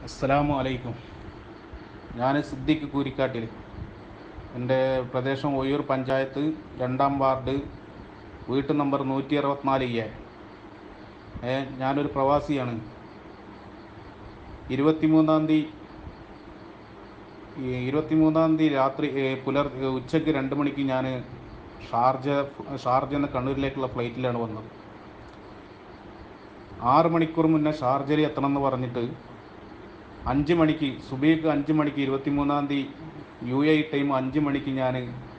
അസ്സലാമു അലൈക്കും ഞാൻ സിദ്ദിഖ് കൂരിക്കാട്ടിൽ എൻ്റെ പ്രദേശം ഒയ്യൂർ പഞ്ചായത്ത് രണ്ടാം വാർഡ് വീട്ട് നമ്പർ നൂറ്റി അറുപത്തിനാല് എ ഏ ഞാനൊരു പ്രവാസിയാണ് ഇരുപത്തിമൂന്നാം തീയതി ഈ ഇരുപത്തിമൂന്നാം തീയതി രാത്രി ഏ, പുലർ ഏ, ഉച്ചയ്ക്ക് രണ്ട് മണിക്ക് ഞാൻ ഷാർജ ഷാർജ എന്ന കണ്ണൂരിലേക്കുള്ള ഫ്ലൈറ്റിലാണ് വന്നത് ആറ് മണിക്കൂർ മുന്നേ ഷാർജയിൽ എത്തണം എന്ന് പറഞ്ഞിട്ട് അഞ്ച് മണിക്ക് സുബീക്ക് അഞ്ച് മണിക്ക് ഇരുപത്തിമൂന്നാം തീയതി യു എ ടൈം അഞ്ച് മണിക്ക് ഞാൻ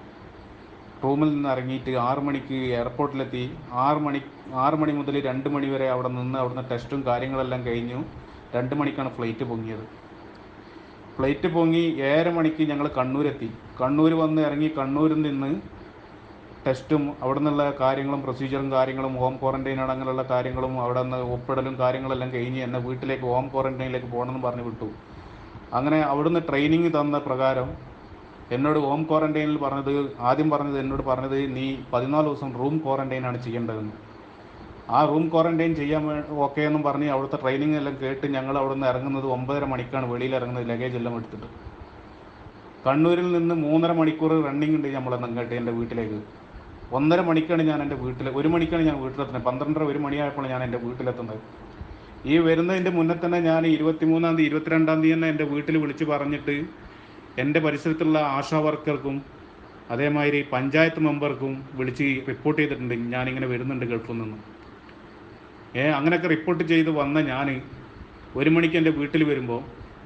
റൂമിൽ നിന്ന് ഇറങ്ങിയിട്ട് ആറ് മണിക്ക് എയർപോർട്ടിലെത്തി ആറ് മണി ആറ് മണി മുതൽ രണ്ട് മണി വരെ അവിടെ നിന്ന് അവിടുന്ന് ടെസ്റ്റും കാര്യങ്ങളെല്ലാം കഴിഞ്ഞു രണ്ട് മണിക്കാണ് ഫ്ലൈറ്റ് പൊങ്ങിയത് ഫ്ലൈറ്റ് പൊങ്ങി ഏഴര മണിക്ക് ഞങ്ങൾ കണ്ണൂരെത്തി കണ്ണൂർ വന്ന് ഇറങ്ങി കണ്ണൂരിൽ നിന്ന് ടെസ്റ്റും അവിടെ നിന്നുള്ള കാര്യങ്ങളും പ്രൊസീജിയറും കാര്യങ്ങളും ഹോം ക്വാറന്റൈൻ അങ്ങനെയുള്ള കാര്യങ്ങളും അവിടെ നിന്ന് ഒപ്പിടലും കാര്യങ്ങളെല്ലാം കഴിഞ്ഞ് എന്നെ വീട്ടിലേക്ക് ഹോം ക്വാറന്റൈനിലേക്ക് പോകണമെന്ന് പറഞ്ഞു വിട്ടു അങ്ങനെ അവിടുന്ന് ട്രെയിനിങ് തന്ന പ്രകാരം എന്നോട് ഹോം ക്വാറന്റൈനിൽ പറഞ്ഞത് ആദ്യം പറഞ്ഞത് എന്നോട് പറഞ്ഞത് നീ പതിനാല് ദിവസം റൂം ക്വാറന്റൈനാണ് ചെയ്യേണ്ടതെന്ന് ആ റൂം ക്വാറന്റൈൻ ചെയ്യാൻ ഓക്കെ എന്നും പറഞ്ഞ് അവിടുത്തെ ട്രെയിനിങ് എല്ലാം കേട്ട് ഞങ്ങൾ അവിടെ നിന്ന് ഇറങ്ങുന്നത് ഒമ്പതര മണിക്കാണ് വെളിയിൽ ഇറങ്ങുന്നത് ലഗേജ് എല്ലാം എടുത്തിട്ട് കണ്ണൂരിൽ നിന്ന് മൂന്നര മണിക്കൂർ റണ്ണിങ് ഉണ്ട് നമ്മളെ നങ്ങോട്ട് എൻ്റെ വീട്ടിലേക്ക് ഒന്നര മണിക്കാണ് ഞാൻ എൻ്റെ വീട്ടിൽ ഒരു മണിക്കാണ് ഞാൻ വീട്ടിലെത്തുന്നത് പന്ത്രണ്ടര ഒരു മണിയായപ്പോൾ ഞാൻ എൻ്റെ വീട്ടിലെത്തുന്നത് ഈ വരുന്നതിൻ്റെ മുന്നേ തന്നെ ഞാൻ ഇരുപത്തിമൂന്നാം തീയതി ഇരുപത്തിരണ്ടാം തീയതി തന്നെ എൻ്റെ വീട്ടിൽ വിളിച്ച് പറഞ്ഞിട്ട് എൻ്റെ പരിസരത്തുള്ള ആശാ വർക്കർക്കും അതേമാതിരി പഞ്ചായത്ത് മെമ്പർക്കും വിളിച്ച് റിപ്പോർട്ട് ചെയ്തിട്ടുണ്ട് ഞാനിങ്ങനെ വരുന്നുണ്ട് ഗൾഫിൽ നിന്ന് ഏ അങ്ങനെയൊക്കെ റിപ്പോർട്ട് ചെയ്ത് വന്ന ഞാൻ ഒരു മണിക്ക് എൻ്റെ വീട്ടിൽ വരുമ്പോൾ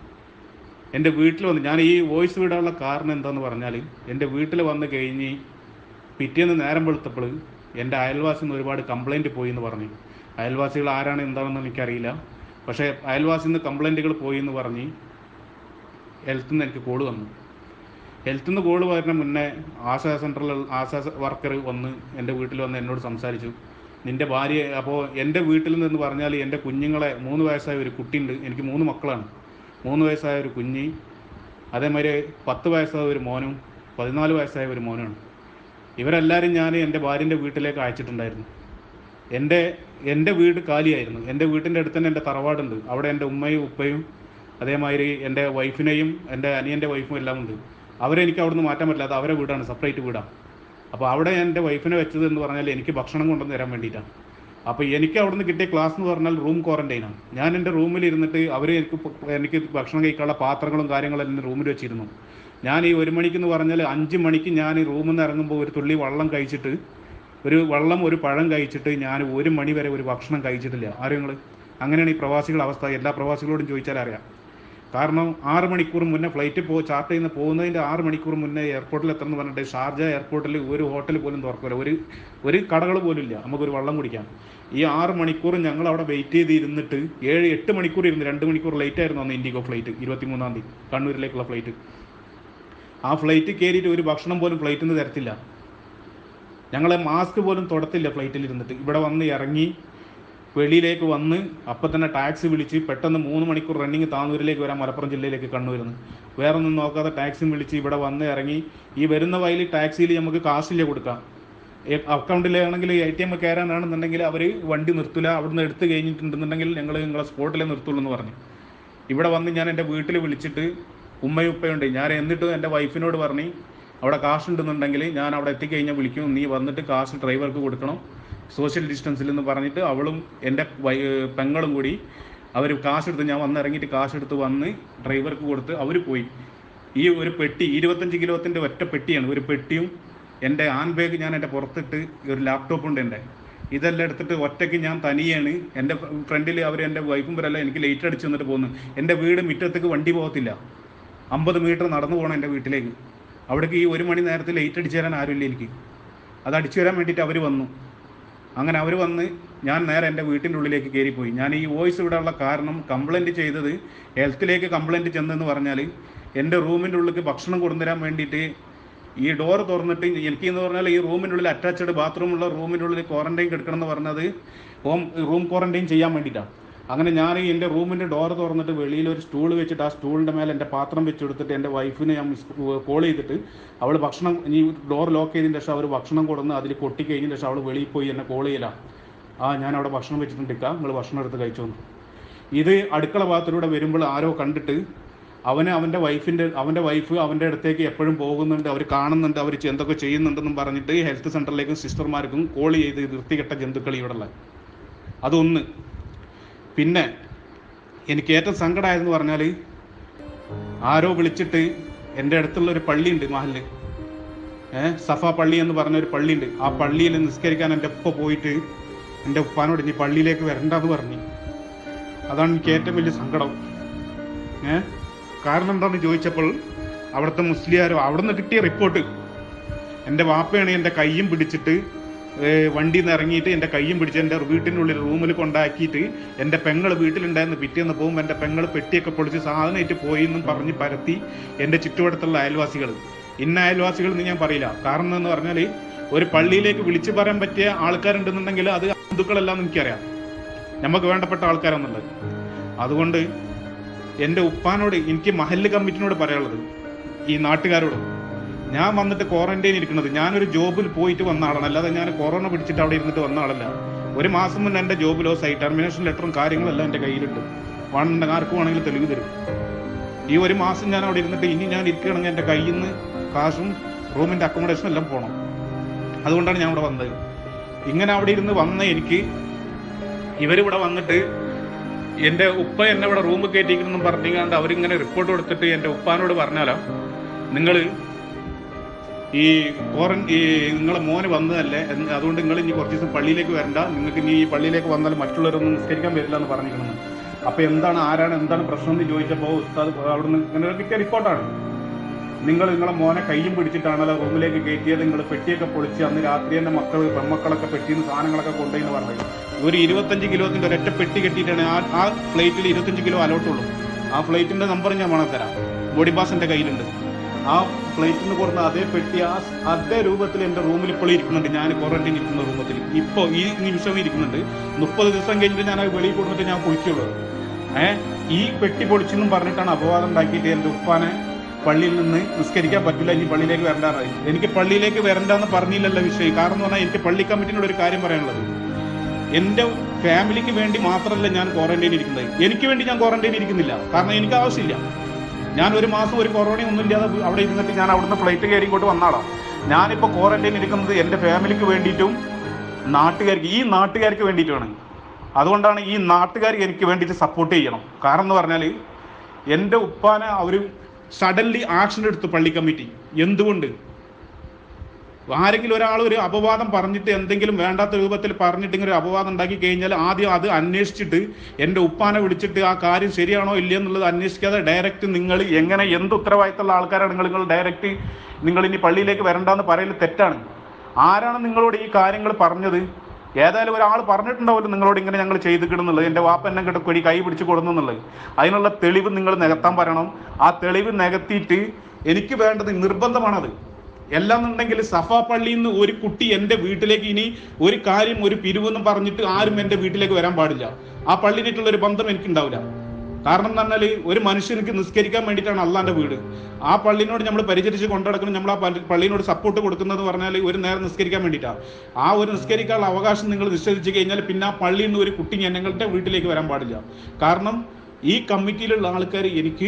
എൻ്റെ വീട്ടിൽ വന്ന് ഞാൻ ഈ വോയിസ് വിടാനുള്ള കാരണം എന്താന്ന് പറഞ്ഞാൽ എൻ്റെ വീട്ടിൽ വന്ന് കഴിഞ്ഞ് പിറ്റേന്ന് നേരം വെളുത്തപ്പോൾ എൻ്റെ അയൽവാസിൽ നിന്ന് ഒരുപാട് കംപ്ലൈൻറ്റ് പോയി എന്ന് പറഞ്ഞു അയൽവാസികൾ ആരാണ് എന്താണെന്ന് എനിക്കറിയില്ല പക്ഷേ അയൽവാസിൽ നിന്ന് കംപ്ലൈൻറ്റുകൾ പോയി എന്ന് പറഞ്ഞ് ഹെൽത്തിൽ നിന്ന് എനിക്ക് കോള് വന്നു ഹെൽത്തിൽ നിന്ന് കോള് വരുന്ന മുന്നേ ആശാ സെൻറ്ററിൽ ആശാ വർക്കർ വന്ന് എൻ്റെ വീട്ടിൽ വന്ന് എന്നോട് സംസാരിച്ചു നിൻ്റെ ഭാര്യ അപ്പോൾ എൻ്റെ വീട്ടിൽ നിന്ന് പറഞ്ഞാൽ എൻ്റെ കുഞ്ഞുങ്ങളെ മൂന്ന് വയസ്സായ ഒരു കുട്ടിയുണ്ട് എനിക്ക് മൂന്ന് മക്കളാണ് മൂന്ന് വയസ്സായ ഒരു കുഞ്ഞി അതേമാതിരി പത്ത് വയസ്സായ ഒരു മോനും പതിനാല് വയസ്സായ ഒരു മോനാണ് ഇവരെല്ലാവരും ഞാൻ എൻ്റെ ഭാര്യൻ്റെ വീട്ടിലേക്ക് അയച്ചിട്ടുണ്ടായിരുന്നു എൻ്റെ എൻ്റെ വീട് കാലിയായിരുന്നു എൻ്റെ വീട്ടിൻ്റെ അടുത്ത് തന്നെ എൻ്റെ തറവാടുണ്ട് അവിടെ എൻ്റെ ഉമ്മയും ഉപ്പയും അതേമാതിരി എൻ്റെ വൈഫിനെയും എൻ്റെ അനിയൻ്റെ വൈഫും എല്ലാം ഉണ്ട് അവരെ എനിക്ക് അവിടുന്ന് മാറ്റാൻ പറ്റില്ല അത് അവരെ വീടാണ് സെപ്പറേറ്റ് വീടാണ് അപ്പോൾ അവിടെ എൻ്റെ വൈഫിനെ വെച്ചത് എന്ന് പറഞ്ഞാൽ എനിക്ക് ഭക്ഷണം കൊണ്ടുവന്ന് തരാൻ വേണ്ടിയിട്ടാണ് അപ്പോൾ എനിക്ക് അവിടുന്ന് കിട്ടിയ ക്ലാസ് എന്ന് പറഞ്ഞാൽ റൂം ക്വാറന്റൈനാണ് ഞാൻ എൻ്റെ റൂമിൽ ഇരുന്നിട്ട് അവർ എനിക്ക് പ- എനിക്ക് ഭക്ഷണം കഴിക്കാനുള്ള പാത്രങ്ങളും കാര്യങ്ങളും എല്ലാം റൂമിൽ വെച്ചിരുന്നു ഞാൻ ഈ ഒരു മണിക്ക് എന്ന് പറഞ്ഞാൽ അഞ്ച് മണിക്ക് ഞാൻ ഈ റൂമിൽ നിന്ന് ഇറങ്ങുമ്പോൾ ഒരു തുള്ളി വെള്ളം കഴിച്ചിട്ട് ഒരു വെള്ളം ഒരു പഴം കഴിച്ചിട്ട് ഞാൻ ഒരു മണി വരെ ഒരു ഭക്ഷണം കഴിച്ചിട്ടില്ല ആരും നിങ്ങൾ അങ്ങനെയാണ് ഈ പ്രവാസികളുടെ അവസ്ഥ എല്ലാ പ്രവാസികളോടും ചോദിച്ചാൽ അറിയാം കാരണം ആറ് മണിക്കൂർ മുന്നേ ഫ്ലൈറ്റ് പോ ചാർട്ട് ചെയ്യുന്ന പോകുന്നതിൻ്റെ ആറ് മണിക്കൂർ മുന്നേ എയർപോർട്ടിൽ എത്തണമെന്ന് പറഞ്ഞിട്ട് ഷാർജ എയർപോർട്ടിൽ ഒരു ഹോട്ടൽ പോലും തുറക്കില്ല ഒരു ഒരു കടകൾ പോലും ഇല്ല നമുക്കൊരു വെള്ളം കുടിക്കാൻ ഈ ആറ് മണിക്കൂർ ഞങ്ങൾ അവിടെ വെയിറ്റ് ചെയ്ത് ഇരുന്നിട്ട് ഏഴ് എട്ട് മണിക്കൂർ ഇരുന്ന് രണ്ട് മണിക്കൂർ ലേറ്റ് ആയിരുന്നു അന്ന് ഇൻഡിഗോ ഫ്ലൈറ്റ് ഇരുപത്തിമൂന്നാം തീയതി കണ്ണൂരിലേക്കുള്ള ഫ്ലൈറ്റ് ആ ഫ്ലൈറ്റ് കയറിയിട്ട് ഒരു ഭക്ഷണം പോലും ഫ്ലൈറ്റിൽ നിന്ന് തരത്തില്ല ഞങ്ങളെ മാസ്ക് പോലും തൊടത്തില്ല ഫ്ലൈറ്റിൽ ഇരുന്നിട്ട് ഇവിടെ വന്ന് ഇറങ്ങി വെളിയിലേക്ക് വന്ന് അപ്പം തന്നെ ടാക്സി വിളിച്ച് പെട്ടെന്ന് മൂന്ന് മണിക്കൂർ റണ്ണിങ് താന്നൂരിലേക്ക് വരാൻ മലപ്പുറം ജില്ലയിലേക്ക് കണ്ണൂരിൽ നിന്ന് വേറെ ഒന്നും നോക്കാതെ ടാക്സി വിളിച്ച് ഇവിടെ വന്ന് ഇറങ്ങി ഈ വരുന്ന വയലിൽ ടാക്സിയിൽ നമുക്ക് കാശില്ല കൊടുക്കാം അക്കൗണ്ടിലാണെങ്കിൽ എ ടി എം കയറാനാണെന്നുണ്ടെങ്കിൽ അവർ വണ്ടി നിർത്തില്ല അവിടുന്ന് എടുത്ത് കഴിഞ്ഞിട്ടുണ്ടെന്നുണ്ടെങ്കിൽ ഞങ്ങൾ നിങ്ങളെ സ്പോട്ടിലേ നിർത്തുള്ളൂ എന്ന് പറഞ്ഞു ഇവിടെ വന്ന് ഞാൻ എൻ്റെ വീട്ടിൽ വിളിച്ചിട്ട് ഉമ്മയും ഉപ്പയുണ്ട് ഞാൻ എന്നിട്ട് എൻ്റെ വൈഫിനോട് പറഞ്ഞു അവിടെ കാശ് ഉണ്ടെന്നുണ്ടെങ്കിൽ ഞാൻ അവിടെ എത്തിക്കഴിഞ്ഞാൽ വിളിക്കും നീ വന്നിട്ട് കാശ് ഡ്രൈവർക്ക് കൊടുക്കണം സോഷ്യൽ ഡിസ്റ്റൻസിൽ എന്ന് പറഞ്ഞിട്ട് അവളും എൻ്റെ വൈ പെങ്ങളും കൂടി അവർ കാശെടുത്ത് ഞാൻ വന്നിറങ്ങിയിട്ട് കാശെടുത്ത് വന്ന് ഡ്രൈവർക്ക് കൊടുത്ത് അവർ പോയി ഈ ഒരു പെട്ടി ഇരുപത്തഞ്ച് കിലോത്തിൻ്റെ ഒറ്റ പെട്ടിയാണ് ഒരു പെട്ടിയും എൻ്റെ ഹാൻഡ് ബാഗ് ഞാൻ എൻ്റെ പുറത്തിട്ട് ഒരു ലാപ്ടോപ്പ് ഉണ്ട് എൻ്റെ ഇതെല്ലാം എടുത്തിട്ട് ഒറ്റയ്ക്ക് ഞാൻ തനിയാണ് എൻ്റെ ഫ്രണ്ടിൽ അവർ എൻ്റെ വൈഫും വരെല്ലാം എനിക്ക് ലേറ്റ് അടിച്ച് വന്നിട്ട് പോകുന്നു എൻ്റെ വീട് മുറ്റത്തേക്ക് വണ്ടി പോകത്തില്ല അമ്പത് മീറ്റർ നടന്നു പോകണം എൻ്റെ വീട്ടിലേക്ക് അവിടേക്ക് ഈ ഒരു മണി നേരത്തെ ലേറ്റ് അടിച്ചു തരാൻ ആരുമില്ല എനിക്ക് അത് അടിച്ചു തരാൻ വേണ്ടിയിട്ട് അവർ വന്നു അങ്ങനെ അവർ വന്ന് ഞാൻ നേരെ എൻ്റെ വീട്ടിൻ്റെ ഉള്ളിലേക്ക് കയറിപ്പോയി ഞാൻ ഈ വോയിസ് ഇവിടെയുള്ള കാരണം കംപ്ലൈൻറ്റ് ചെയ്തത് ഹെൽത്തിലേക്ക് കംപ്ലൈൻറ്റ് ചെന്നെന്ന് പറഞ്ഞാൽ എൻ്റെ റൂമിൻ്റെ ഉള്ളിലേക്ക് ഭക്ഷണം കൊണ്ടുവരാൻ വേണ്ടിയിട്ട് ഈ ഡോർ തുറന്നിട്ട് എനിക്ക് എന്ന് പറഞ്ഞാൽ ഈ റൂമിൻ്റെ ഉള്ളിൽ അറ്റാച്ച്ഡ് ബാത്റൂമുള്ള റൂമിൻ്റെ ഉള്ളിൽ ക്വാറന്റൈൻ കിടക്കണം എന്ന് പറഞ്ഞത് ഹോം റൂം ക്വാറന്റൈൻ ചെയ്യാൻ വേണ്ടിയിട്ടാണ് അങ്ങനെ ഞാൻ ഈ എൻ്റെ റൂമിൻ്റെ ഡോർ തുറന്നിട്ട് വെളിയിൽ ഒരു സ്റ്റൂൾ വെച്ചിട്ട് ആ സ്റ്റൂളിൻ്റെ മേലെ എൻ്റെ പാത്രം വെച്ച് കൊടുത്തിട്ട് എൻ്റെ വൈഫിനെ ഞാൻ കോൾ ചെയ്തിട്ട് അവൾ ഭക്ഷണം ഈ ഡോർ ലോക്ക് ചെയ്തതിന് ശേഷം അവർ ഭക്ഷണം കൊടുന്ന് അതിൽ കൊട്ടി കഴിഞ്ഞതിന് ശേഷം അവൾ വെളിയിൽ പോയി എന്നെ കോൾ ചെയ്യലാണ് ആ ഞാൻ അവിടെ ഭക്ഷണം വെച്ചിട്ടുണ്ട് നിങ്ങൾ ഭക്ഷണം എടുത്ത് കഴിച്ചോന്ന് ഇത് അടുക്കള ഭാഗത്തിലൂടെ വരുമ്പോൾ ആരോ കണ്ടിട്ട് അവന് അവൻ്റെ വൈഫിൻ്റെ അവൻ്റെ വൈഫ് അവൻ്റെ അടുത്തേക്ക് എപ്പോഴും പോകുന്നുണ്ട് അവർ കാണുന്നുണ്ട് അവർ എന്തൊക്കെ ചെയ്യുന്നുണ്ടെന്നും പറഞ്ഞിട്ട് ഹെൽത്ത് സെൻ്ററിലേക്കും സിസ്റ്റർമാർക്കും കോൾ ചെയ്ത് വൃത്തികെട്ട ജന്തുക്കൾ ഇവിടെയുള്ള അതൊന്ന് പിന്നെ എനിക്ക് ഏറ്റവും സങ്കടമായതെന്ന് പറഞ്ഞാൽ ആരോ വിളിച്ചിട്ട് എൻ്റെ അടുത്തുള്ള ഒരു പള്ളിയുണ്ട് മഹലിൽ ഏഹ് സഫ പള്ളി എന്ന് പറഞ്ഞ ഒരു പള്ളിയുണ്ട് ആ പള്ളിയിൽ നിസ്കരിക്കാൻ എൻ്റെ ഉപ്പ പോയിട്ട് എൻ്റെ ഉപ്പാനോട് ഇനി പള്ളിയിലേക്ക് വരണ്ടെന്ന് പറഞ്ഞു അതാണ് എനിക്ക് ഏറ്റവും വലിയ സങ്കടം ഏഹ് കാരണം എന്താണെന്ന് ചോദിച്ചപ്പോൾ അവിടുത്തെ മുസ്ലിയാരോ അവിടുന്ന് കിട്ടിയ റിപ്പോർട്ട് എൻ്റെ വാപ്പയാണ് എൻ്റെ കയ്യും പിടിച്ചിട്ട് ഏഹ് വണ്ടിയിൽ നിന്ന് ഇറങ്ങിയിട്ട് എൻ്റെ കയ്യും പിടിച്ച് എൻ്റെ വീട്ടിനുള്ളിൽ റൂമിൽ കൊണ്ടാക്കിയിട്ട് എൻ്റെ പെങ്ങൾ വീട്ടിലുണ്ടായിരുന്നു പിറ്റേന്ന് പോകുമ്പോൾ എൻ്റെ പെങ്ങൾ പെട്ടിയൊക്കെ പൊളിച്ച് സാധനമായിട്ട് പോയി എന്നും പറഞ്ഞ് പരത്തി എൻ്റെ ചുറ്റുവട്ടത്തുള്ള അയൽവാസികൾ ഇന്ന അയൽവാസികൾ എന്ന് ഞാൻ പറയില്ല കാരണം എന്ന് പറഞ്ഞാൽ ഒരു പള്ളിയിലേക്ക് വിളിച്ചു പറയാൻ പറ്റിയ ആൾക്കാരുണ്ടെന്നുണ്ടെങ്കിൽ അത് ഹിന്ദുക്കളെല്ലാം എനിക്കറിയാം നമുക്ക് വേണ്ടപ്പെട്ട ആൾക്കാരാണെന്നുള്ളത് അതുകൊണ്ട് എൻ്റെ ഉപ്പാനോട് എനിക്ക് മഹല്ല് കമ്മിറ്റിനോട് പറയാനുള്ളത് ഈ നാട്ടുകാരോട് ഞാൻ വന്നിട്ട് ക്വാറന്റൈൻ ഇരിക്കുന്നത് ഞാനൊരു ജോബിൽ പോയിട്ട് വന്ന ആളാണ് അല്ലാതെ ഞാൻ കൊറോണ പിടിച്ചിട്ട് അവിടെ ഇരുന്നിട്ട് വന്ന ആളല്ല ഒരു മാസം മുന്നേ എൻ്റെ ജോബ് ലോസ് ആയി ടെർമിനേഷൻ ലെറ്ററും കാര്യങ്ങളെല്ലാം എൻ്റെ കയ്യിലുണ്ട് വേണ്ട ആർക്കും വേണമെങ്കിൽ തെളിവ് തരും ഈ ഒരു മാസം ഞാൻ അവിടെ ഇരുന്നിട്ട് ഇനി ഞാൻ ഇരിക്കുകയാണെങ്കിൽ എൻ്റെ കയ്യിൽ നിന്ന് കാശും റൂമിൻ്റെ അക്കോമഡേഷനും എല്ലാം പോകണം അതുകൊണ്ടാണ് ഞാൻ ഇവിടെ വന്നത് ഇങ്ങനെ അവിടെ ഇരുന്ന് വന്ന എനിക്ക് ഇവരിവിടെ വന്നിട്ട് എൻ്റെ ഉപ്പ എന്നെ ഇവിടെ റൂം കയറ്റിക്കണമെന്നും പറഞ്ഞുകൊണ്ട് അവരിങ്ങനെ റിപ്പോർട്ട് കൊടുത്തിട്ട് എൻ്റെ ഉപ്പാനോട് പറഞ്ഞാലോ നിങ്ങൾ ഈ ക്വാറൻ ഈ നിങ്ങളെ മോന് വന്നതല്ലേ എന്ന് അതുകൊണ്ട് നിങ്ങൾ ഇനി കുറച്ച് ദിവസം പള്ളിയിലേക്ക് വരണ്ട നിങ്ങൾക്ക് ഇനി ഈ പള്ളിയിലേക്ക് വന്നാൽ മറ്റുള്ളവരൊന്നും നിസ്കരിക്കാൻ വരില്ല എന്ന് പറഞ്ഞിരിക്കണം അപ്പൊ എന്താണ് ആരാണ് എന്താണ് പ്രശ്നം എന്ന് ചോദിച്ചപ്പോൾ ഉസ്താദ് അവിടുന്ന് ഇങ്ങനെ കിട്ടിയ റിപ്പോർട്ടാണ് നിങ്ങൾ നിങ്ങളെ മോനെ കയ്യും പിടിച്ചിട്ടാണല്ലോ റൂമിലേക്ക് കയറ്റിയത് നിങ്ങൾ പെട്ടിയൊക്കെ പൊളിച്ച് അന്ന് രാത്രി തന്നെ മക്കൾ പെൺമക്കളൊക്കെ പെട്ടിന്ന് സാധനങ്ങളൊക്കെ കൊണ്ടുപോയി എന്ന് പറഞ്ഞത് ഒരു ഇരുപത്തഞ്ച് കിലോത്തിന്റെ ഒരൊറ്റ പെട്ടി കെട്ടിയിട്ടാണ് ആ ആ ഫ്ലൈറ്റിൽ ഇരുപത്തഞ്ച് കിലോ അലോട്ടുള്ളൂ ആ ഫ്ലൈറ്റിന്റെ നമ്പർ ഞാൻ വേണം തരാം ബോഡി പാസ് എൻ്റെ കയ്യിലുണ്ട് ആ ഫ്ലൈറ്റിൽ നിന്ന് കൊടുത്ത അതേ പെട്ടി ആ സ് അതേ രൂപത്തിൽ എൻ്റെ റൂമിൽ ഇപ്പോൾ ഇരിക്കുന്നുണ്ട് ഞാൻ ക്വാറന്റൈൻ ഇരിക്കുന്ന റൂമത്തിൽ ഇപ്പോൾ ഈ നിമിഷം ഇരിക്കുന്നുണ്ട് മുപ്പത് ദിവസം കഴിഞ്ഞിട്ട് ഞാൻ അത് വെളിയിൽ കൊടുത്തിട്ട് ഞാൻ കുളിക്കുള്ളൂ ഏഹ് ഈ പെട്ടി പൊളിച്ചെന്നും പറഞ്ഞിട്ടാണ് അപവാദം ഉണ്ടാക്കിയിട്ട് എൻ്റെ ഉപ്പാനെ പള്ളിയിൽ നിന്ന് നിസ്കരിക്കാൻ പറ്റില്ല ഇനി പള്ളിയിലേക്ക് വരണ്ടാറായി എനിക്ക് പള്ളിയിലേക്ക് വരണ്ടെന്ന് പറഞ്ഞില്ലല്ലോ വിഷയം കാരണം എന്ന് പറഞ്ഞാൽ എനിക്ക് പള്ളി കമ്മിറ്റിനോട് ഒരു കാര്യം പറയാനുള്ളത് എൻ്റെ ഫാമിലിക്ക് വേണ്ടി മാത്രമല്ല ഞാൻ ക്വാറന്റൈൻ ഇരിക്കുന്നത് എനിക്ക് വേണ്ടി ഞാൻ ക്വാറന്റൈൻ ഇരിക്കുന്നില്ല കാരണം എനിക്ക് ആവശ്യമില്ല ഞാൻ ഒരു മാസം ഒരു കൊറോണ ഒന്നും ഇല്ലാതെ അവിടെ ഇരുന്നിട്ട് ഞാൻ അവിടുന്ന് ഫ്ലൈറ്റ് കയറി ഇങ്ങോട്ട് വന്നാളാണ് ഞാനിപ്പോൾ ക്വാറന്റൈൻ ഇരിക്കുന്നത് എൻ്റെ ഫാമിലിക്ക് വേണ്ടിയിട്ടും നാട്ടുകാർക്ക് ഈ നാട്ടുകാർക്ക് വേണ്ടിയിട്ടുമാണ് അതുകൊണ്ടാണ് ഈ നാട്ടുകാർ എനിക്ക് വേണ്ടിയിട്ട് സപ്പോർട്ട് ചെയ്യണം കാരണം എന്ന് പറഞ്ഞാൽ എൻ്റെ ഉപ്പാനെ അവർ സഡൻലി ആക്ഷൻ എടുത്തു പള്ളി കമ്മിറ്റി എന്തുകൊണ്ട് ആരെങ്കിലും ഒരാൾ ഒരു അപവാദം പറഞ്ഞിട്ട് എന്തെങ്കിലും വേണ്ടാത്ത രൂപത്തിൽ പറഞ്ഞിട്ട് ഇങ്ങനെ ഒരു അപവാദം ഉണ്ടാക്കി കഴിഞ്ഞാൽ ആദ്യം അത് അന്വേഷിച്ചിട്ട് എൻ്റെ ഉപ്പാനെ വിളിച്ചിട്ട് ആ കാര്യം ശരിയാണോ ഇല്ലയോ എന്നുള്ളത് അന്വേഷിക്കാതെ ഡയറക്റ്റ് നിങ്ങൾ എങ്ങനെ എന്ത് ഉത്തരവാദിത്തമുള്ള ആൾക്കാരാണ് നിങ്ങൾ നിങ്ങൾ ഡയറക്റ്റ് നിങ്ങൾ ഇനി പള്ളിയിലേക്ക് വരണ്ടെന്ന് പറയൽ തെറ്റാണ് ആരാണ് നിങ്ങളോട് ഈ കാര്യങ്ങൾ പറഞ്ഞത് ഏതായാലും ഒരാൾ പറഞ്ഞിട്ടുണ്ടാവില്ല നിങ്ങളോട് ഇങ്ങനെ ഞങ്ങൾ ചെയ്തിട്ടുണ്ടെന്നുള്ളത് എൻ്റെ വാപ്പ എന്നെ കിട്ടും കൊടി കൈ പിടിച്ച് കൊടുക്കുന്നുള്ളത് അതിനുള്ള തെളിവ് നിങ്ങൾ നികത്താൻ പറയണം ആ തെളിവ് നികത്തിയിട്ട് എനിക്ക് വേണ്ടത് നിർബന്ധമാണത് എല്ലാന്നുണ്ടെങ്കിൽ സഫ പള്ളിയിൽ നിന്ന് ഒരു കുട്ടി എൻ്റെ വീട്ടിലേക്ക് ഇനി ഒരു കാര്യം ഒരു പിരിവെന്നും പറഞ്ഞിട്ട് ആരും എൻ്റെ വീട്ടിലേക്ക് വരാൻ പാടില്ല ആ പള്ളിയിലേക്കുള്ള ഒരു ബന്ധം എനിക്കുണ്ടാവില്ല കാരണം എന്ന് പറഞ്ഞാൽ ഒരു മനുഷ്യർക്ക് നിസ്കരിക്കാൻ വേണ്ടിയിട്ടാണ് അള്ളാന്റെ വീട് ആ പള്ളിനോട് നമ്മൾ പരിചരിച്ച് കൊണ്ടുനടക്കണം നമ്മൾ ആ പള്ളി- പള്ളിനോട് സപ്പോർട്ട് കൊടുക്കുന്നത് പറഞ്ഞാൽ ഒരു നേരം നിസ്കരിക്കാൻ വേണ്ടിയിട്ടാണ് ആ ഒരു നിസ്കരിക്കാനുള്ള അവകാശം നിങ്ങൾ നിഷേധിച്ച് കഴിഞ്ഞാൽ പിന്നെ ആ പള്ളിയിൽ നിന്ന് ഒരു കുട്ടി ഞാൻ ഞങ്ങളുടെ വീട്ടിലേക്ക് വരാൻ പാടില്ല കാരണം ഈ കമ്മിറ്റിയിലുള്ള ആൾക്കാർ എനിക്ക്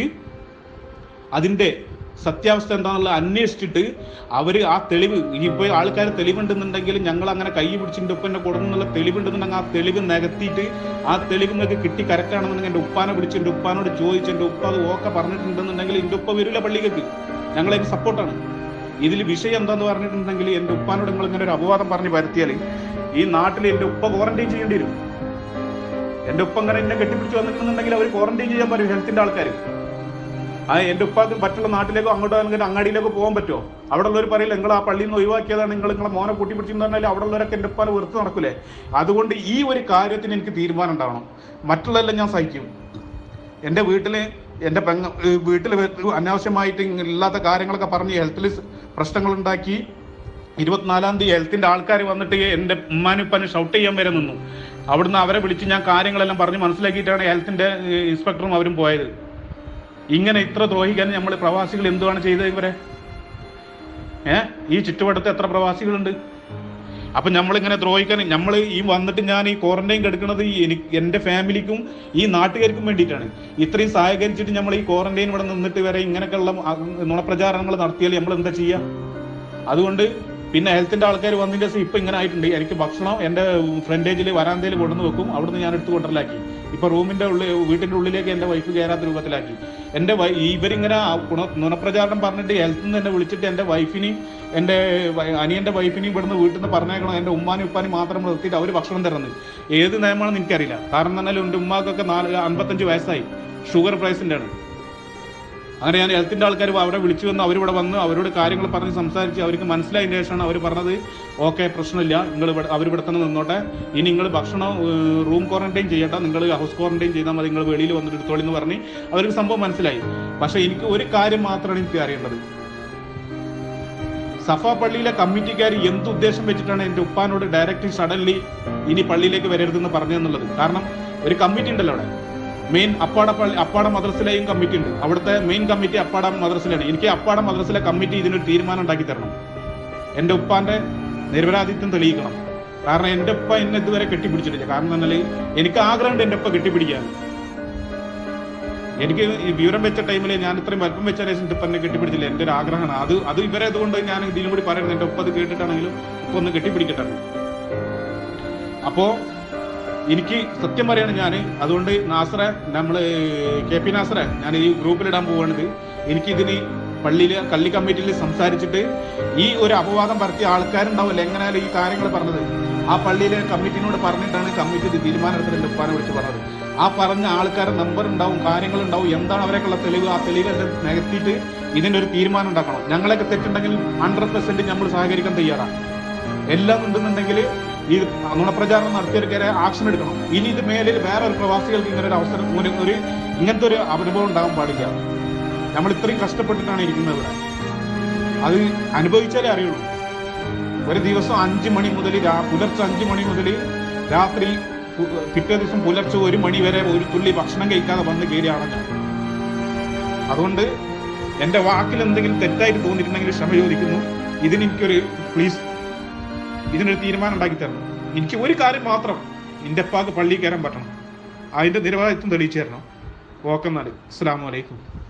അതിൻ്റെ സത്യാവസ്ഥ എന്താണെന്നുള്ള അന്വേഷിച്ചിട്ട് അവർ ആ തെളിവ് ഇപ്പോൾ ആൾക്കാർ തെളിവുണ്ടെന്നുണ്ടെങ്കിൽ ഞങ്ങൾ അങ്ങനെ കൈ പിടിച്ചിട്ട് ഉപ്പൻ്റെ കൊടുന്നുള്ള തെളിവുണ്ടെന്നുണ്ടെങ്കിൽ ആ തെളിവ് നികത്തിയിട്ട് ആ തെളിവ് നിങ്ങൾക്ക് കിട്ടി കറക്റ്റ് ആണെന്നുണ്ടെങ്കിൽ എൻ്റെ ഉപ്പാനെ വിളിച്ച് എൻ്റെ ഉപ്പാനോട് ചോദിച്ച് എൻ്റെ ഉപ്പ അത് ഓക്കെ പറഞ്ഞിട്ടുണ്ടെന്നുണ്ടെങ്കിൽ എൻ്റെ ഉപ്പ വരില്ല പള്ളിക്ക് ഞങ്ങളതിന് സപ്പോർട്ടാണ് ഇതിൽ വിഷയം എന്താന്ന് പറഞ്ഞിട്ടുണ്ടെങ്കിൽ എൻ്റെ ഉപ്പാനോട് നിങ്ങൾ ഇങ്ങനെ ഒരു അപവാദം പറഞ്ഞ് പരത്തിയാൽ ഈ നാട്ടിൽ എൻ്റെ ഉപ്പ ക്വാറന്റൈൻ ചെയ്യേണ്ടി വരും എൻ്റെ ഉപ്പ ഇങ്ങനെ എന്നെ കെട്ടിപ്പിടിച്ച് വന്നിട്ടുണ്ടെങ്കിൽ അവർ ക്വാറന്റൈൻ ചെയ്യാൻ പറയും ഹെൽത്തിന്റെ ആൾക്കാർ ആ എൻ്റെ ഉപ്പാക്ക് മറ്റുള്ള നാട്ടിലേക്കോ അങ്ങോട്ടോ അല്ലെങ്കിൽ അങ്ങാടിയിലേക്കോ പോകാൻ പറ്റുമോ അവിടെ ഉള്ളവർ പറയില്ല നിങ്ങൾ ആ പള്ളിയിൽ നിന്ന് ഒഴിവാക്കിയതാണ് നിങ്ങൾ നിങ്ങളെ മോനെ കൂട്ടിപ്പിടിച്ചെന്ന് പറഞ്ഞാൽ അവിടെ ഉള്ളവരൊക്കെ എൻ്റെ ഉപ്പാനെ വെറുത്ത് നടക്കൂലേ അതുകൊണ്ട് ഈ ഒരു കാര്യത്തിന് എനിക്ക് തീരുമാനം ഉണ്ടാവണം മറ്റുള്ളതെല്ലാം ഞാൻ സഹിക്കും എൻ്റെ വീട്ടിൽ എൻ്റെ പെങ്ങ വീട്ടിൽ അനാവശ്യമായിട്ട് ഇല്ലാത്ത കാര്യങ്ങളൊക്കെ പറഞ്ഞ് ഹെൽത്തിൽ പ്രശ്നങ്ങളുണ്ടാക്കി ഇരുപത്തിനാലാം തീയതി ഹെൽത്തിന്റെ ആൾക്കാർ വന്നിട്ട് എൻ്റെ ഉമ്മാനുപ്പനെ ഷൗട്ട് ചെയ്യാൻ വരെ നിന്നു അവിടുന്ന് അവരെ വിളിച്ച് ഞാൻ കാര്യങ്ങളെല്ലാം പറഞ്ഞ് മനസ്സിലാക്കിയിട്ടാണ് ഹെൽത്തിന്റെ ഇൻസ്പെക്ടറും അവരും പോയത് ഇങ്ങനെ ഇത്ര ദ്രോഹിക്കാൻ നമ്മൾ പ്രവാസികൾ എന്തുവാണ് ചെയ്തത് ഇവരെ ഏ ഈ ചുറ്റുവട്ടത്ത് എത്ര പ്രവാസികളുണ്ട് അപ്പം നമ്മളിങ്ങനെ ദ്രോഹിക്കാൻ നമ്മൾ ഈ വന്നിട്ട് ഞാൻ ഈ ക്വാറന്റൈൻ കിടക്കുന്നത് ഈ എനിക്ക് എൻ്റെ ഫാമിലിക്കും ഈ നാട്ടുകാർക്കും വേണ്ടിയിട്ടാണ് ഇത്രയും സഹകരിച്ചിട്ട് നമ്മൾ ഈ ക്വാറന്റൈൻ ഇവിടെ നിന്നിട്ട് വരെ ഇങ്ങനെയൊക്കെയുള്ള അ- നുണപ്രചാരണങ്ങൾ നടത്തിയാൽ നമ്മൾ എന്താ ചെയ്യുക അതുകൊണ്ട് പിന്നെ ഹെൽത്തിന്റെ ആൾക്കാർ വന്നതിന്റെ ശേഷം ഇപ്പൊ ഇങ്ങനെ ആയിട്ടുണ്ട് എനിക്ക് ഭക്ഷണം എന്റെ ഫ്രണ്ടേജിൽ വരാന്തയിൽ കൊണ്ടുവന്ന് വെക്കും അവിടുന്ന് ഞാൻ എടുത്ത് കൊണ്ടലാക്കി ഇപ്പൊ റൂമിന്റെ ഉള്ളിൽ വീട്ടിന്റെ ഉള്ളിലേക്ക് എന്റെ വൈഫ് കയറാത്ത രൂപത്തിലാക്കി എന്റെ വൈ- ഇവരിങ്ങനെ ആ ഗുണ- നുണപ്രചാരണം പറഞ്ഞിട്ട് ഹെൽത്തിൽ നിന്ന് എന്നെ വിളിച്ചിട്ട് എന്റെ വൈഫിനെയും എന്റെ വൈ- അനിയന്റെ വൈഫിനെയും ഇവിടുന്ന് വീട്ടിൽ നിന്ന് പറഞ്ഞേക്കണം എന്റെ ഉമ്മാനും ഉപ്പാനും മാത്രം നിർത്തിയിട്ട് അവർ ഭക്ഷണം തരുന്നത് ഏത് നിയമമാണെന്ന് എനിക്കറിയില്ല കാരണം തന്നെ എന്റെ ഉമ്മാക്കൊക്കെ നാല് അൻപത്തഞ്ച് വയസ്സായി ഷുഗർ പ്രൈസിന്റെ ആണ് അങ്ങനെ ഞാൻ ഹെൽത്തിന്റെ ആൾക്കാർ അവരെ വിളിച്ചു വന്ന് അവരിവിടെ വന്ന് അവരോട് കാര്യങ്ങൾ പറഞ്ഞ് സംസാരിച്ച് അവർക്ക് മനസ്സിലായതിന് ശേഷമാണ് അവർ പറഞ്ഞത് ഓക്കെ പ്രശ്നമില്ല നിങ്ങൾ ഇവിടെ അവരിവിടെ തന്നെ നിന്നോട്ടെ ഇനി നിങ്ങൾ ഭക്ഷണം ഏഹ്, റൂം ക്വാറന്റൈൻ ചെയ്യട്ടെ നിങ്ങൾ ഹൗസ് ക്വാറന്റൈൻ ചെയ്താൽ മതി നിങ്ങൾ വെളിയിൽ വന്നിട്ട് എടുത്തോളി എന്ന് പറഞ്ഞ് അവർക്ക് സംഭവം മനസ്സിലായി പക്ഷെ എനിക്ക് ഒരു കാര്യം മാത്രമാണ് എനിക്ക് അറിയേണ്ടത് സഫ പള്ളിയിലെ കമ്മിറ്റിക്കാർ എന്ത് ഉദ്ദേശം വെച്ചിട്ടാണ് എൻ്റെ ഉപ്പാനോട് ഡയറക്റ്റ് സഡൻലി ഇനി പള്ളിയിലേക്ക് വരരുതെന്ന് പറഞ്ഞതെന്നുള്ളത് കാരണം ഒരു കമ്മിറ്റി ഉണ്ടല്ലോ അവിടെ മെയിൻ അപ്പാട പള്ളി അപ്പാട മദ്രസിലെയും കമ്മിറ്റി ഉണ്ട് അവിടുത്തെ മെയിൻ കമ്മിറ്റി അപ്പാട മദ്രസിലാണ് എനിക്ക് അപ്പാട മദ്രസിലെ കമ്മിറ്റി ഇതിനൊരു തീരുമാനം ഉണ്ടാക്കി തരണം എൻ്റെ ഉപ്പാന്റെ നിരപരാധിത്വം തെളിയിക്കണം കാരണം എൻ്റെ ഉപ്പ എന്നെ ഇതുവരെ കെട്ടിപ്പിടിച്ചിട്ടില്ല കാരണം എന്നാൽ എനിക്ക് ആഗ്രഹമുണ്ട് എൻ്റെ ഉപ്പ കെട്ടിപ്പിടിക്കാൻ എനിക്ക് ഈ വിവരം വെച്ച ടൈമിൽ ഞാൻ ഇത്രയും വലിപ്പം വെച്ച ശേഷം ഇപ്പം എന്നെ കെട്ടിപ്പിടിച്ചില്ല എൻ്റെ ഒരു ആഗ്രഹമാണ് അത് അത് ഇവരെ അതുകൊണ്ട് ഞാൻ ഇതിലും കൂടി പറയുന്നത് എൻ്റെ ഉപ്പ അത് കേട്ടിട്ടാണെങ്കിലും ഇപ്പൊ ഒന്ന് കെട്ടിപ്പിടിക്കട്ടെ അപ്പോ എനിക്ക് സത്യം പറയാണ് ഞാൻ അതുകൊണ്ട് നാസറെ നമ്മള് കെ പി നാസറെ ഞാൻ ഈ ഗ്രൂപ്പിലിടാൻ പോവാണിത് എനിക്ക് ഇതിന് പള്ളിയിൽ കള്ളി കമ്മിറ്റിയിൽ സംസാരിച്ചിട്ട് ഈ ഒരു അപവാദം പരത്തിയ ആൾക്കാരുണ്ടാവില്ല എങ്ങനെയാലും ഈ കാര്യങ്ങൾ പറഞ്ഞത് ആ പള്ളിയിലെ കമ്മിറ്റിനോട് പറഞ്ഞിട്ടാണ് കമ്മിറ്റി ഇത് തീരുമാനമെടുത്തിട്ട് എൻ്റെ ഉപ്പാനെ വിളിച്ച് പറഞ്ഞത് ആ പറഞ്ഞ ആൾക്കാരുടെ നമ്പർ ഉണ്ടാവും കാര്യങ്ങൾ ഉണ്ടാവും എന്താണ് അവരെക്കുള്ള തെളിവ് ആ തെളിവെല്ലാം നികത്തിയിട്ട് ഇതിന്റെ ഒരു തീരുമാനം ഉണ്ടാക്കണം ഞങ്ങളൊക്കെ തെറ്റുണ്ടെങ്കിൽ ഹൺഡ്രഡ് പെർസെന്റ് നമ്മൾ സഹകരിക്കാൻ തയ്യാറാണ് എല്ലാം ഉണ്ടെന്നുണ്ടെങ്കിൽ ഈ നുണപ്രചാരണം നടത്തിയവർക്കെതിരെ ആക്ഷൻ എടുക്കണം ഇനി ഇത് മേലിൽ വേറെ ഒരു പ്രവാസികൾക്ക് ഇങ്ങനെ ഒരു അവസരം ഒരു ഒരു ഇങ്ങനത്തെ ഒരു അനുഭവം ഉണ്ടാകാൻ പാടില്ല നമ്മൾ ഇത്രയും കഷ്ടപ്പെട്ടിട്ടാണ് ഇരിക്കുന്നത് ഇവിടെ അത് അനുഭവിച്ചാലേ അറിയുള്ളൂ ഒരു ദിവസം അഞ്ച് മണി മുതൽ രാ- പുലർച്ചെ അഞ്ച് മണി മുതൽ രാത്രി പു- പിറ്റേ ദിവസം പുലർച്ചെ ഒരു മണി വരെ ഒരു തുള്ളി ഭക്ഷണം കഴിക്കാതെ വന്ന് കയറിയാണ് ഞാൻ അതുകൊണ്ട് എന്റെ വാക്കിൽ എന്തെങ്കിലും തെറ്റായിട്ട് തോന്നിയിട്ടുണ്ടെങ്കിൽ ക്ഷമ ചോദിക്കുന്നു ഇതിന് എനിക്കൊരു പ്ലീസ് ഇതിനൊരു തീരുമാനം ഉണ്ടാക്കി തരണം എനിക്ക് ഒരു കാര്യം മാത്രം എൻ്റെ അപ്പാക്ക് പള്ളിയിൽ കയറാൻ പറ്റണം അതിന്റെ നിരവാദിത്വം തെളിയിച്ചു തരണം ഓക്കെ എന്നാൽ അസ്സാം വലൈക്കും